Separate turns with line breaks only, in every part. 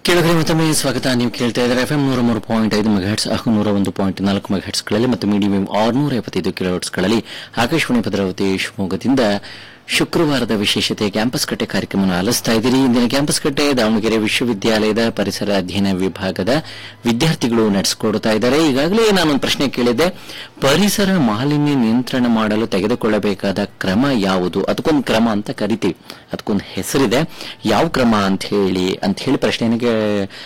ಕೇಳಿದ್ರೆ ಮತ್ತೊಮ್ಮೆ ಸ್ವಾಗತ ನೀವು ಕೇಳ್ತಾ ಇದ್ದಾರೆ ಎಫ್ ಎಂ ನೂರ ಮೂರು ಪಾಯಿಂಟ್ ಐದು ಮೆಗಾಹೆಟ್ಸ್ ಹಾಗೂ ನೂರ ಒಂದು ಪಾಯಿಂಟ್ ನಾಲ್ಕು ಮೆಗಾಹೆಟ್ಸ್ಗಳಲ್ಲಿ ಮತ್ತು ಮೀಡಿಯಂ ಆರುನೂರ ಎಪ್ಪತ್ತೈದು ಕಿಲೋಹೆಟ್ಸ್ಗಳಲ್ಲಿ ಆಕಾಶವಾಣಿ ಭದ್ರಾವತಿ ಶಿವಮೊಗ್ಗದಿಂದ ಶುಕ್ರವಾರದ ವಿಶೇಷತೆ ಕ್ಯಾಂಪಸ್ ಕಟ್ಟೆ ಕಾರ್ಯಕ್ರಮವನ್ನು ಆಲಿಸ್ತಾ ಇದ್ದೀರಿ ಇಂದಿನ ಕ್ಯಾಂಪಸ್ ಕಟ್ಟೆ ದಾವಣಗೆರೆ ವಿಶ್ವವಿದ್ಯಾಲಯದ ಪರಿಸರ ಅಧ್ಯಯನ ವಿಭಾಗದ ವಿದ್ಯಾರ್ಥಿಗಳು ನಡೆಸಿಕೊಡ್ತಾ ಇದ್ದಾರೆ ಈಗಾಗಲೇ ನಾನೊಂದು ಪ್ರಶ್ನೆ ಕೇಳಿದ್ದೆ ಪರಿಸರ ಮಾಲಿನ್ಯ ನಿಯಂತ್ರಣ ಮಾಡಲು ತೆಗೆದುಕೊಳ್ಳಬೇಕಾದ ಕ್ರಮ ಯಾವುದು ಅದಕ್ಕೊಂದು ಕ್ರಮ ಅಂತ ಕರಿತೀವಿ ಅದಕ್ಕೊಂದು ಹೆಸರಿದೆ ಯಾವ ಕ್ರಮ ಅಂತ ಹೇಳಿ ಅಂತ ಹೇಳಿ ಪ್ರಶ್ನೆಗೆ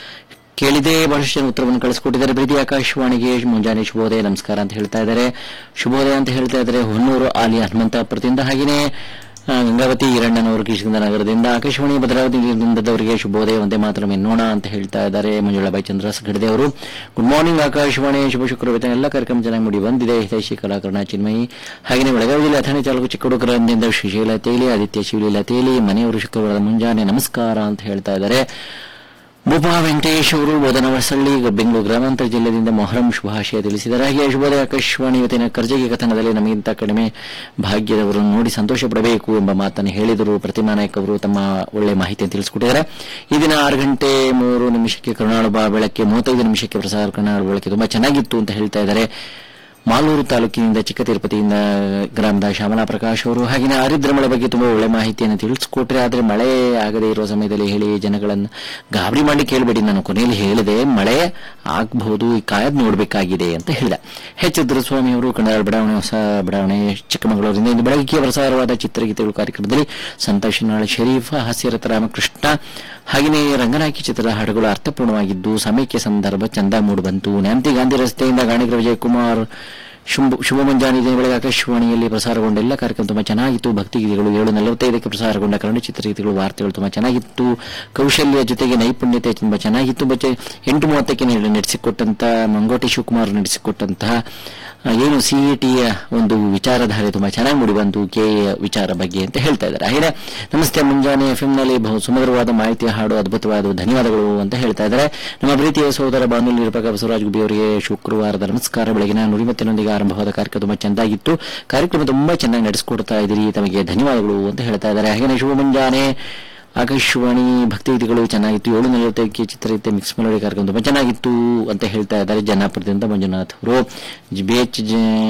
ಕೇಳಿದೆ ಬಹಳಷ್ಟು ಜನ ಉತ್ತರವನ್ನು ಕಳಿಸ್ಕೊಟ್ಟಿದ್ದಾರೆ ಪ್ರೀತಿ ಆಕಾಶವಾಣಿಗೆ ಮುಂಜಾನೆ ಶುಭೋದಯ ನಮಸ್ಕಾರ ಅಂತ ಹೇಳ್ತಾ ಇದ್ದಾರೆ ಶುಭೋದಯ ಅಂತ ಹೇಳ್ತಾ ಇದ್ದಾರೆ ಹೊನ್ನೂರು ಆಲಿ ಹನುಮಂತಪುರದಿಂದ ಹಾಗೆಯೇ ಆ, ಗಂಗಾವತಿ ಈರಣ್ಣನವರು ಕೃಷ್ಣದ ನಗರದಿಂದ ಆಕಾಶವಾಣಿ ಭದ್ರಾವತಿಯಿಂದದವರಿಗೆ ಶುಭೋದಯ ಒಂದೇ ಮಾತ್ರ ಎನ್ನೋಣ ಅಂತ ಹೇಳ್ತಾ ಇದ್ದಾರೆ ಮಂಜುಳಾಬಾಯಿ ಚಂದ್ರ ಗಡದೆ ಅವರು ಗುಡ್ ಮಾರ್ನಿಂಗ್ ಆಕಾಶವಾಣಿ ಶುಭ ಶುಕ್ರವಾರ ಎಲ್ಲ ಕಾರ್ಯಕ್ರಮ ಚೆನ್ನಾಗಿ ಮೂಡಿ ಬಂದಿದೆ ಹಿತೈಷಿ ಕಲಾಕರಣ ಚಿನ್ಮಯಿ ಹಾಗೆಯೇ ಬೆಳಗಾವಿ ಜಿಲ್ಲೆ ಅಥಣಿ ತಾಲೂಕು ಚಿಕ್ಕಡುಗರದಿಂದ ಶ್ರೀಶೈಲ ತೇಲಿ ಆದಿತ್ಯ ಶಿವಲೀಲ ತೇಲಿ ಮನೆಯವರು ಶುಕ್ರವಾರದ ಮುಂಜಾನೆ ನಮಸ್ಕಾರ ಅಂತ ಹೇಳ್ತಾ ಇದ್ದಾರೆ ಭೂಪಾ ವೆಂಕಟೇಶ್ ಅವರು ಬೋಧನವಸಳ್ಳಿ ಬೆಂಗಳೂರು ಗ್ರಾಮಾಂತರ ಜಿಲ್ಲೆಯಿಂದ ಮೊಹರಂ ಶುಭಾಶಯ ತಿಳಿಸಿದ್ದಾರೆ ಹಾಗೆ ಶುಭೋದಯ ಆಕಾಶವಾಣಿ ಇವತ್ತಿನ ಕರ್ಜಗಿ ಕಥನದಲ್ಲಿ ನಮಗಿಂತ ಕಡಿಮೆ ಭಾಗ್ಯದವರನ್ನು ನೋಡಿ ಸಂತೋಷ ಪಡಬೇಕು ಎಂಬ ಮಾತನ್ನು ಹೇಳಿದರು ಪ್ರತಿಮಾ ನಾಯಕ್ ಅವರು ತಮ್ಮ ಒಳ್ಳೆ ಮಾಹಿತಿಯನ್ನು ತಿಳಿಸಿಕೊಟ್ಟಿದ್ದಾರೆ ಈ ದಿನ ಆರು ಗಂಟೆ ಮೂರು ನಿಮಿಷಕ್ಕೆ ಕರುಣಾಳುಬ ಬೆಳಗ್ಗೆ ಮೂವತ್ತೈದು ನಿಮಿಷಕ್ಕೆ ಪ್ರಸಾರ ಕರುಣಾಳು ಬೆಳಗ್ಗೆ ತುಂಬಾ ಚೆನ್ನಾಗಿತ್ತು ಅಂತ ಹೇಳ್ತಾ ಇದ್ದಾರೆ ಮಾಲೂರು ತಾಲೂಕಿನಿಂದ ಚಿಕ್ಕ ತಿರುಪತಿಯಿಂದ ಗ್ರಾಮದ ಶ್ಯಾಮಲಾ ಪ್ರಕಾಶ್ ಅವರು ಹಾಗೆಯೇ ಆರಿದ್ರ ಮಳೆ ಬಗ್ಗೆ ತುಂಬಾ ಒಳ್ಳೆ ಮಾಹಿತಿಯನ್ನು ತಿಳಿಸ್ಕೊಟ್ರೆ ಆದ್ರೆ ಮಳೆ ಆಗದೇ ಇರುವ ಸಮಯದಲ್ಲಿ ಹೇಳಿ ಜನಗಳನ್ನು ಗಾಬರಿ ಮಾಡಿ ಕೇಳಬೇಡಿ ನಾನು ಕೊನೆಯಲ್ಲಿ ಹೇಳಿದೆ ಮಳೆ ಆಗಬಹುದು ಕಾಯದ್ ನೋಡಬೇಕಾಗಿದೆ ಅಂತ ಹೇಳಿದ ಎಚ್ ರುದ್ರಸ್ವಾಮಿ ಅವರು ಕನ್ನಡ ಬಡಾವಣೆ ಹೊಸ ಬಡಾವಣೆ ಚಿಕ್ಕಮಗಳೂರಿನಿಂದ ಇಂದು ಬೆಳಗ್ಗೆ ಪ್ರಸಾರವಾದ ಚಿತ್ರಗೀತೆಗಳು ಕಾರ್ಯಕ್ರಮದಲ್ಲಿ ಸಂತೋಷ್ ನಾಳೆ ಶರೀಫ್ ಹಾಸ್ಯರಥ ರಾಮಕೃಷ್ಣ ಹಾಗೆಯೇ ರಂಗನಾಯಕಿ ಚಿತ್ರದ ಹಾಡುಗಳು ಅರ್ಥಪೂರ್ಣವಾಗಿದ್ದು ಸಮಯಕ್ಕೆ ಸಂದರ್ಭ ಚಂದ ಮೂಡಿಬಂತು ನ್ಯಾಂತಿ ಗಾಂಧಿ ರಸ್ತೆಯಿಂದ ಗಾಣಿಗರ ವಿಜಯಕುಮಾರ್ ಶುಭ ಶುಭ ಮುಂಜಾನೆ ದಿನ ಬೆಳಗ್ಗೆ ಆಕಾಶವಾಣಿಯಲ್ಲಿ ಪ್ರಸಾರಗೊಂಡ ಎಲ್ಲ ಕಾರ್ಯಕ್ರಮ ತುಂಬಾ ಚೆನ್ನಾಗಿತ್ತು ಭಕ್ತಿಗೀತೆಗಳು ಏಳು ನಲವತ್ತೈದಕ್ಕೆ ಪ್ರಸಾರಗೊಂಡ ಕನ್ನಡ ಚಿತ್ರಗೀತೆಗಳು ವಾರ್ತೆಗಳು ತುಂಬಾ ಚೆನ್ನಾಗಿತ್ತು ಕೌಶಲ್ಯ ಜೊತೆಗೆ ನೈಪುಣ್ಯತೆ ತುಂಬಾ ಚೆನ್ನಾಗಿತ್ತು ಬಚ್ಚೆ ಎಂಟು ಮೂವತ್ತಕ್ಕೆ ನೀಡಿ ನಡೆಸಿಕೊಟ್ಟಂತ ಮಂಗೋಟಿ ಶಿವಕುಮಾರ್ ನಡೆಸಿಕೊಟ್ಟಂತಹ ಆ, ಏನು ಸಿಇಟಿಯ ಒಂದು ವಿಚಾರಧಾರೆ ತುಂಬಾ ಚೆನ್ನಾಗಿ ಮೂಡಿಬಂತು ಕೆ ವಿಚಾರ ಬಗ್ಗೆ ಅಂತ ಹೇಳ್ತಾ ಇದ್ದಾರೆ ಹಾಗೆ ನಮಸ್ತೆ ಮುಂಜಾನೆ ಎಫ್ ನಲ್ಲಿ ಬಹು ಸುಮಧುರವಾದ ಮಾಹಿತಿ ಹಾಡು ಅದ್ಭುತವಾದ ಧನ್ಯವಾದಗಳು ಅಂತ ಹೇಳ್ತಾ ಇದ್ದಾರೆ ನಮ್ಮ ಪ್ರೀತಿಯ ಸಹೋದರ ಬಾನುಲಿ ನಿರೂಪಕ ಬಸವರಾಜ್ ಗುಬ್ಬಿ ಅವರಿಗೆ ಶುಕ್ರವಾರದ ನಮಸ್ಕಾರ ಬೆಳಗಿನ ನುಡಿಮತ್ತಿನೊಂದಿಗೆ ಆರಂಭವಾದ ಕಾರ್ಯಕ್ರಮ ತುಂಬಾ ಚೆಂದಾಗಿತ್ತು ಕಾರ್ಯಕ್ರಮ ತುಂಬಾ ಚೆನ್ನಾಗಿ ನಡೆಸಿಕೊಡ್ತಾ ಇದ್ದೀರಿ ತಮಗೆ ಧನ್ಯವಾದಗಳು ಅಂತ ಹೇಳ್ತಾ ಇದ್ದಾರೆ ಹಾಗೆ ಶುಭ ಮುಂಜಾನೆ ಆಕಾಶವಾಣಿ ಭಕ್ತಿಗೀತೆಗಳು ಚೆನ್ನಾಗಿತ್ತು ಏಳು ನಲವತ್ತೈದಕ್ಕೆ ಚಿತ್ರಗೀತೆ ಮಿಕ್ಸ್ ಮೆಲೋಡಿ ಕಾರ್ಯಕ್ರಮ ತುಂಬಾ ಚೆನ್ನಾಗಿತ್ತು ಅಂತ ಹೇಳ್ತಾ ಇದ್ದಾರೆ ಜನ್ನಾಪುರದಿಂದ ಮಂಜುನಾಥ್ ಅವರು ಬಿಎಚ್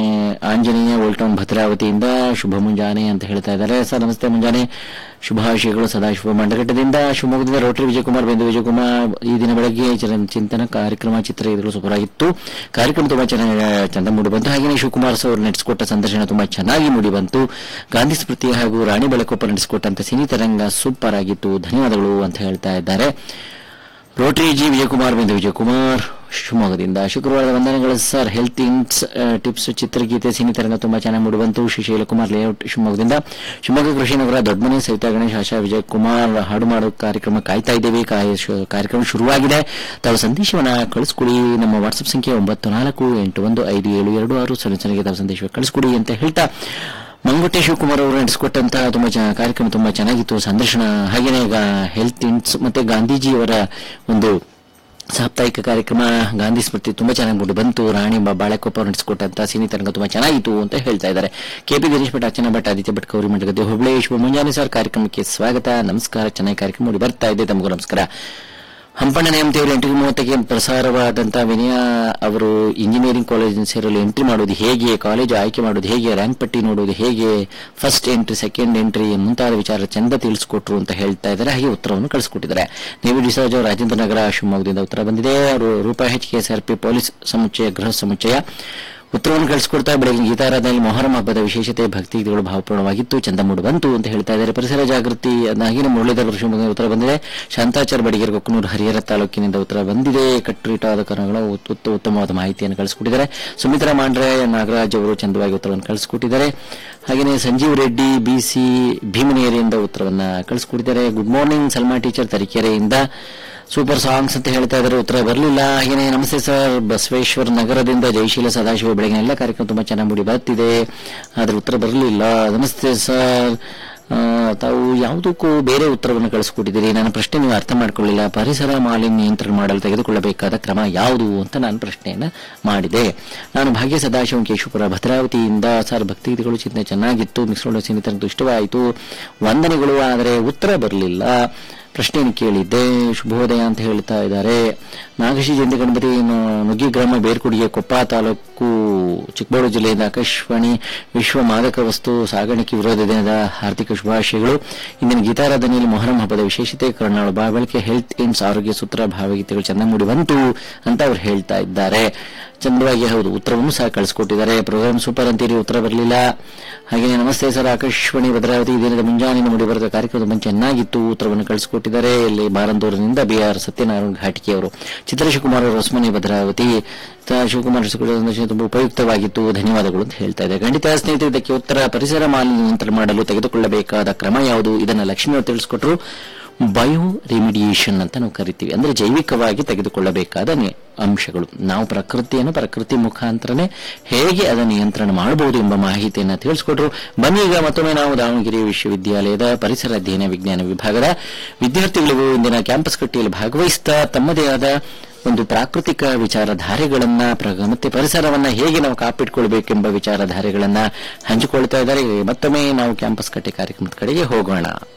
ಆಂಜನೇಯ ಓಲ್ಡ್ ಟೌನ್ ಭದ್ರಾವತಿಯಿಂದ ಶುಭ ಮುಂಜಾನೆ ಅಂತ ಹೇಳ್ತಾ ಇದ್ದಾರೆ ಸರ್ ನಮಸ್ತೆ ಮುಂಜಾನೆ ಶುಭಾಶಯಗಳು ಸದಾಶಿವ ಮಂಡಗಟ್ಟದಿಂದ ಶಿವಮೊಗ್ಗದಿಂದ ರೋಟರಿ ವಿಜಯಕುಮಾರ್ ಬೆಂದು ವಿಜಯಕುಮಾರ್ ಈ ದಿನ ಬೆಳಗ್ಗೆ ಚರ- ಚಿಂತನ ಕಾರ್ಯಕ್ರಮ ಚಿತ್ರಗೀತೆಗಳು ಸೂಪರ್ ಆಗಿತ್ತು ಕಾರ್ಯಕ್ರಮ ತುಂಬಾ ಚೆನ್ನಾಗಿ ಚಂದ ಮೂಡಿ ಬಂತು ಹಾಗೆಯೇ ಶಿವಕುಮಾರ್ ಸರ್ ಅವರು ನಡೆಸಿಕೊಟ್ಟ ಸಂದರ್ಶನ ತುಂಬಾ ಚೆನ್ನಾಗಿ ಮೂಡಿ ಬಂತು ಗಾಂಧಿ ಸ್ಮೃತಿ ಹಾಗೂ ರಾಣಿ ಬೆಳಕೊಪ್ಪ ನಡೆಸಿಕೊಟ್ಟಂತ ಸಿನಿ ತರಂಗ ಸೂಪರ್ ಆಗಿತ್ತು ಧನ್ಯವಾದಗಳು ಅಂತ ಹೇಳ್ತಾ ಇದ್ದಾರೆ ರೋಟರಿ ಜಿ ವಿಜಯಕುಮಾರ್ ಬಿಂದು ವಿಜಯಕುಮಾರ್ ಶಿವಮೊಗ್ಗದಿಂದ ಶುಕ್ರವಾರದ ವಂದನೆಗಳು ಸರ್ ಹೆಲ್ತ್ ಇನ್ಸ್ ಟಿಪ್ಸ್ ಚಿತ್ರಗೀತೆ ಸಿನಿ ತರಂಗ ತುಂಬಾ ಚೆನ್ನಾಗಿ ಮೂಡಿಬಂತು ಶ್ರೀ ಶೈಲಕುಮಾರ್ ಲೇಔಟ್ ಶಿವಮೊಗ್ಗದಿಂದ ಶಿವಮೊಗ್ಗ ಕೃಷಿನಗರ ದೊಡ್ಡಮನೆ ಸವಿತಾ ಗಣೇಶ್ ಆಶಾ ವಿಜಯಕುಮಾರ್ ಹಾಡು ಮಾಡೋ ಕಾರ್ಯಕ್ರಮ ಕಾಯ್ತಾ ಇದ್ದೇವೆ ಕಾಯ- ಶು- ಕಾರ್ಯಕ್ರಮ ಶುರುವಾಗಿದೆ ತಾವು ಸಂದೇಶವನ್ನ ಕಳಿಸ್ಕೊಡಿ ನಮ್ಮ ವಾಟ್ಸ್ಆಪ್ ಸಂಖ್ಯೆ ಒಂಬತ್ತು ನಾಲ್ಕು ಎಂಟು ಒಂದು ಐದು ಏಳು ಎರಡು ಆರು ಸೊನ್ನೆ ಸೊನ್ನೆಗೆ ತಾವು ಸಂದೇಶ ಕಳಿಸ್ಕೊಡಿ ಅಂತ ಹೇಳ್ತಾ ಮಂಗುಟೆ ಶಿವಕುಮಾರ್ ಅವರು ನಡೆಸಿಕೊಟ್ಟಂತಹ ತುಂಬಾ ಚ- ಕಾರ್ಯಕ್ರಮ ತುಂಬಾ ಚೆನ್ನಾಗಿತ್ತು ಸಂದರ್ಶನ ಹಾಗೇನೆ ಈಗ ಹೆಲ್ತ್ ಇನ್ಸ್ ಮತ್ತೆ ಗಾಂಧೀಜಿಯವರ ಒಂದು ಸಾಪ್ತಾಹಿಕ ಕಾರ್ಯಕ್ರಮ ಗಾಂಧಿ ಸ್ಮೃತಿ ತುಂಬಾ ಚೆನ್ನಾಗಿ ಮೂಡಿ ಬಂತು ರಾಣಿ ಬ- ಬಾಳೆಕೊಪ್ಪ ಅವರು ನಡೆಸಿಕೊಟ್ಟಂತ ಸಿನಿ ತರಂಗ ತುಂಬಾ ಚೆನ್ನಾಗಿತ್ತು ಅಂತ ಹೇಳ್ತಾ ಇದ್ದಾರೆ ಕೆಪಿ ಗಣೇಶ್ ಭಟ್ ಅರ್ಚನಾ ಭಟ್ ಆದಿತ್ಯ ಭಟ್ ಗೌರಿ ಮಂಡಗದ್ದೆ ಹುಬ್ಳಿ ಶುಭ ಮುಂಜಾನೆ ಸರ್ ಕಾರ್ಯಕ್ರಮಕ್ಕೆ ಸ್ವಾಗತ ನಮಸ್ಕಾರ ಚೆನ್ನಾಗಿ ಕಾರ್ಯಕ್ರಮ ಮೂಡಿ ಬರ್ತಾ ಇದೆ ತಮಗೂ ನಮಸ್ಕಾರ ಹಂಪಣ್ಣ ನೇಮತಿಯವರು ಎಂಟು ಮೂವತ್ತಕ್ಕೆ ಪ್ರಸಾರವಾದಂತಹ ವಿನಯ ಅವರು ಇಂಜಿನಿಯರಿಂಗ್ ಕಾಲೇಜ್ ಸೇರಲು ಎಂಟ್ರಿ ಮಾಡೋದು ಹೇಗೆ ಕಾಲೇಜು ಆಯ್ಕೆ ಮಾಡೋದು ಹೇಗೆ ರ್ಯಾಂಕ್ ಪಟ್ಟಿ ನೋಡೋದು ಹೇಗೆ ಫಸ್ಟ್ ಎಂಟ್ರಿ ಸೆಕೆಂಡ್ ಎಂಟ್ರಿ ಮುಂತಾದ ವಿಚಾರ ಚಂದ ತಿಳಿಸ್ಕೊಟ್ರು ಅಂತ ಹೇಳ್ತಾ ಇದ್ದಾರೆ ಹಾಗೆ ಉತ್ತರವನ್ನು ಕಳಿಸ್ಕೊಟ್ಟಿದ್ದಾರೆ ನೀವು ಡಿಸೋಜ್ ಅವರು ರಾಜೇಂದ್ರ ನಗರ ಶಿವಮೊಗ್ಗದಿಂದ ಉತ್ತರ ಬಂದಿದೆ ಅವರು ರೂಪಾಯಿ H K S R P police ಸಮುಚ್ಚಯ ಗೃಹ ಸಮುಚ್ಚಯ ಉತ್ತರವನ್ನು ಕಳಿಸ್ಕೊಡ್ತಾ ಬೆಳಗಿನ ಗೀತಾರಾಧನೆ ಮೊಹರಂ ಹಬ್ಬದ ವಿಶೇಷತೆ ಭಕ್ತಿಗಳು ಭಾವಪೂರ್ಣವಾಗಿತ್ತು ಚಂದ ಮೂಡು ಬಂತು ಅಂತ ಹೇಳ್ತಾ ಇದ್ದಾರೆ ಪರಿಸರ ಜಾಗೃತಿ ಹಾಗೆಯೇ ಮುರಳೀಧರ ಶಿವಮೊಗ್ಗ ಉತ್ತರ ಬಂದಿದೆ ಶಾಂತಾಚಾರ್ ಬಡಿಗೆರೆ ಕೊಕ್ಕನೂರು ಹರಿಹರ ತಾಲೂಕಿನಿಂದ ಉತ್ತರ ಬಂದಿದೆ ಕಟ್ಟುನಿಟ್ಟಾದ ಕಾರಣಗಳು ಉತ್- ಉತ್- ಉತ್ತಮವಾದ ಮಾಹಿತಿಯನ್ನು ಕಳಿಸ್ಕೊಟ್ಟಿದ್ದಾರೆ ಸುಮಿತ್ರಾ ಮಾಂಡ್ರೆ ನಾಗರಾಜ್ ಅವರು ಚಂದವಾಗಿ ಉತ್ತರವನ್ನು ಕಳಿಸ್ಕೊಟ್ಟಿದ್ದಾರೆ ಹಾಗೆಯೇ ಸಂಜೀವ್ ರೆಡ್ಡಿ ಬಿಸಿ ಭೀಮನೇರಿಯಿಂದ ಉತ್ತರವನ್ನ ಕಳಿಸ್ಕೊಟ್ಟಿದ್ದಾರೆ ಗುಡ್ ಮಾರ್ನಿಂಗ್ ಸಲ್ಮಾ ಟೀಚರ್ ತರೀಕೆರೆಯಿಂದ ಸೂಪರ್ ಸಾಂಗ್ಸ್ ಅಂತ ಹೇಳ್ತಾ ಇದ್ದಾರೆ ಉತ್ತರ ಬರಲಿಲ್ಲ ಹಾಗೇನೆ ನಮಸ್ತೆ ಸರ್ ಬಸವೇಶ್ವರ ನಗರದಿಂದ ಜಯಶೀಲ ಸದಾಶಿವ ಬೆಳಗಿನ ಎಲ್ಲ ಕಾರ್ಯಕ್ರಮ ತುಂಬಾ ಚೆನ್ನಾಗಿ ಮೂಡಿ ಬರ್ತಿದೆ ಆದ್ರೆ ಉತ್ತರ ಬರಲಿಲ್ಲ ನಮಸ್ತೆ ಸರ್ ಆ, ತಾವು ಯಾವುದಕ್ಕೂ ಬೇರೆ ಉತ್ತರವನ್ನು ಕಳಿಸ್ಕೊಟ್ಟಿದ್ದೀರಿ ನನ್ನ ಪ್ರಶ್ನೆ ನೀವು ಅರ್ಥ ಮಾಡ್ಕೊಳ್ಳಿಲ್ಲ ಪರಿಸರ ಮಾಲಿನ್ಯ ನಿಯಂತ್ರಣ ಮಾಡಲು ತೆಗೆದುಕೊಳ್ಳಬೇಕಾದ ಕ್ರಮ ಯಾವುದು ಅಂತ ನಾನು ಪ್ರಶ್ನೆಯನ್ನ ಮಾಡಿದೆ ನಾನು ಭಾಗ್ಯ ಸದಾಶಿವ ಕೇಶವಪುರ ಭದ್ರಾವತಿಯಿಂದ ಸರ್ ಭಕ್ತಿಗೀತೆಗಳು ಚಿಂತನೆ ಚೆನ್ನಾಗಿತ್ತು ಮಿಕ್ಸ್ ಸಿನಿತನದ್ದು ಇಷ್ಟವಾಯಿತು ವಂದನೆಗಳು ಆದರೆ ಉತ್ತರ ಬರಲಿಲ್ಲ ಪ್ರಶ್ನೆಯನ್ನು ಕೇಳಿದ್ದೆ ಶುಭೋದಯ ಅಂತ ಹೇಳ್ತಾ ಇದ್ದಾರೆ ನಾಗಶಿ ಜಯಂತಿ ಗಣಪತಿ ನ- ನುಗ್ಗಿ ಗ್ರಾಮ ಬೇರ್ಕುಡಿಗೆ ಕೊಪ್ಪ ತಾಲೂಕು ಚಿಕ್ಕಬಳ್ಳಾಪುರ ಜಿಲ್ಲೆಯಿಂದ ಆಕಾಶವಾಣಿ ವಿಶ್ವ ಮಾದಕ ವಸ್ತು ಸಾಗಾಣಿಕೆ ವಿರೋಧ ದಿನದ ಹಾರ್ದಿಕ ಶುಭಾಶಯಗಳು ಇಂದಿನ ಗೀತಾರಾಧನೆಯಲ್ಲಿ ಮೊಹರಂ ಹಬ್ಬದ ವಿಶೇಷತೆ ಕರುಣಾಳು ಬಾಬಳಿಕೆ ಹೆಲ್ತ್ ಏಮ್ಸ್ ಆರೋಗ್ಯ ಸೂತ್ರ ಭಾವಗೀತೆಗಳು ಚೆಂದ ಮೂಡಿ ಬಂತು ಅಂತ ಅವ್ರು ಹೇಳ್ತಾ ಇದ್ದಾರೆ ಚಂದವಾಗಿ ಹೌದು ಉತ್ತರವನ್ನು ಸಹ ಕಳಿಸ್ಕೊಟ್ಟಿದ್ದಾರೆ ಪ್ರೋಗ್ರಾಮ್ ಸೂಪರ್ ಅಂತೀರಿ ಉತ್ತರ ಬರಲಿಲ್ಲ ಹಾಗೆ ನಮಸ್ತೆ ಸರ್ ಆಕಾಶವಾಣಿ ಭದ್ರಾವತಿ ಈ ದಿನದ ಮುಂಜಾನೆ ಮೂಡಿ ಬರೆದ ಕಾರ್ಯಕ್ರಮ ತುಂಬ ಚೆನ್ನಾಗಿತ್ತು ಉತ್ತರವನ್ನು ಕಳಿಸ್ಕೊಟ್ಟಿದ್ದಾರೆ ಇಲ್ಲಿ ಬಾರಂದೂರಿನಿಂದ ಬಿ ಆರ್ ಸತ್ಯನಾರಾಯಣ ಘಾಟಿಕೆ ಅವರು ಚಿತ್ರಶಿವಕುಮಾರ್ ರಸ್ಮನಿ ಭದ್ರಾವತಿ ತ- ಶಿವಕುಮಾರ್ ಸಂದರ್ಶನ ತುಂಬಾ ಉಪಯುಕ್ತವಾಗಿತ್ತು ಧನ್ಯವಾದಗಳು ಅಂತ ಹೇಳ್ತಾ ಇದೆ ಖಂಡಿತ ಸ್ನೇಹಿತರೆ ಇದಕ್ಕೆ ಉತ್ತರ ಪರಿಸರ ಮಾಲಿನ್ಯ ನಿಯಂತ್ರಣ ಮಾಡಲು ತೆಗೆದುಕೊಳ್ಳಬೇಕಾದ ಕ್ರಮ ಯಾವುದು ಇದನ್ನ ಲಕ್ಷ್ಮಿ ಅವರು ತಿಳಿಸ್ಕೊಟ್ರು ಬಯೋ ರೆಮಿಡಿಯೇಷನ್ ಅಂತ ನಾವು ಕರಿತೀವಿ ಅಂದ್ರೆ ಜೈವಿಕವಾಗಿ ತೆಗೆದುಕೊಳ್ಳಬೇಕಾದ ನಿ- ಅಂಶಗಳು ನಾವು ಪ್ರಕೃತಿಯನ್ನು ಪ್ರಕೃತಿ ಮುಖಾಂತರನೇ ಹೇಗೆ ಅದನ್ನು ನಿಯಂತ್ರಣ ಮಾಡಬಹುದು ಎಂಬ ಮಾಹಿತಿಯನ್ನು ತಿಳಿಸ್ಕೊಟ್ರು ಬನ್ನಿ ಈಗ ಮತ್ತೊಮ್ಮೆ ನಾವು ದಾವಣಗೆರೆ ವಿಶ್ವವಿದ್ಯಾಲಯದ ಪರಿಸರ ಅಧ್ಯಯನ ವಿಜ್ಞಾನ ವಿಭಾಗದ ವಿದ್ಯಾರ್ಥಿಗಳಿಗೂ ಇಂದಿನ ಕ್ಯಾಂಪಸ್ ಕಟ್ಟಿಯಲ್ಲಿ ಭಾಗವಹಿಸ್ತಾ ತಮ್ಮದೇ ಆದ ಒಂದು ಪ್ರಾಕೃತಿಕ ವಿಚಾರಧಾರೆಗಳನ್ನ ಪ್ರ- ಮತ್ತೆ ಪರಿಸರವನ್ನ ಹೇಗೆ ನಾವು ಕಾಪಿಟ್ಕೊಳ್ಬೇಕೆಂಬ ವಿಚಾರಧಾರೆಗಳನ್ನ ಹಂಚಿಕೊಳ್ತಾ ಇದ್ದಾರೆ ಮತ್ತೊಮ್ಮೆ ನಾವು ಕ್ಯಾಂಪಸ್ ಕಟ್ಟೆ ಕಾರ್ಯಕ್ರಮದ ಕಡೆಗೆ ಹೋಗೋಣ